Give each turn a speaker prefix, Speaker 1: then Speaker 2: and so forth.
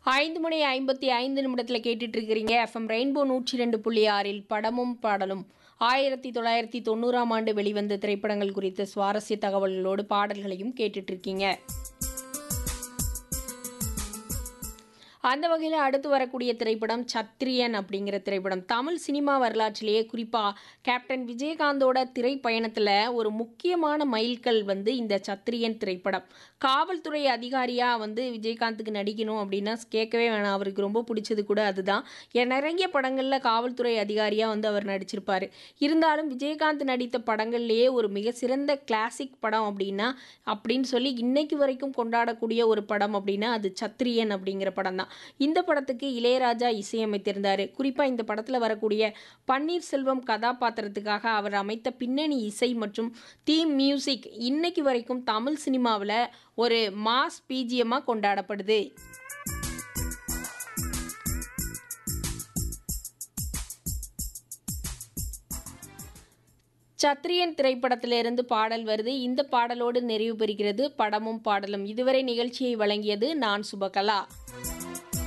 Speaker 1: ஐந்து மணி ஐம்பத்தி ஐந்து நிமிடத்தில் கேட்டுட்டு இருக்கிறீங்க எஃப்எம் ரெயின்போ நூற்றி ரெண்டு புள்ளி ஆறில் படமும் பாடலும் ஆயிரத்தி தொள்ளாயிரத்தி தொண்ணூறாம் ஆண்டு வெளிவந்த திரைப்படங்கள் குறித்த சுவாரஸ்ய தகவல்களோடு பாடல்களையும் கேட்டுட்டு இருக்கீங்க அந்த வகையில் அடுத்து வரக்கூடிய திரைப்படம் சத்ரியன் அப்படிங்கிற திரைப்படம் தமிழ் சினிமா வரலாற்றிலேயே குறிப்பாக கேப்டன் விஜயகாந்தோட திரைப்பயணத்தில் ஒரு முக்கியமான மைல்கல் வந்து இந்த சத்ரியன் திரைப்படம் காவல்துறை அதிகாரியாக வந்து விஜயகாந்துக்கு நடிக்கணும் அப்படின்னா கேட்கவே வேணாம் அவருக்கு ரொம்ப பிடிச்சது கூட அதுதான் ஏன் நிறைய படங்களில் காவல்துறை அதிகாரியாக வந்து அவர் நடிச்சிருப்பார் இருந்தாலும் விஜயகாந்த் நடித்த படங்கள்லேயே ஒரு மிக சிறந்த கிளாசிக் படம் அப்படின்னா அப்படின்னு சொல்லி இன்னைக்கு வரைக்கும் கொண்டாடக்கூடிய ஒரு படம் அப்படின்னா அது சத்ரியன் அப்படிங்கிற படம் தான் இந்த படத்துக்கு இளையராஜா இசையமைத்திருந்தார் குறிப்பாக இந்த படத்தில் வரக்கூடிய பன்னீர்செல்வம் கதாபாத்திரத்துக்காக அவர் அமைத்த பின்னணி இசை மற்றும் தீம் மியூசிக் இன்னைக்கு வரைக்கும் தமிழ் சினிமாவில் ஒரு மாஸ் பீஜியமாக கொண்டாடப்படுது சத்ரியன் திரைப்படத்திலிருந்து பாடல் வருது இந்த பாடலோடு நிறைவு பெறுகிறது படமும் பாடலும் இதுவரை நிகழ்ச்சியை வழங்கியது நான் சுபகலா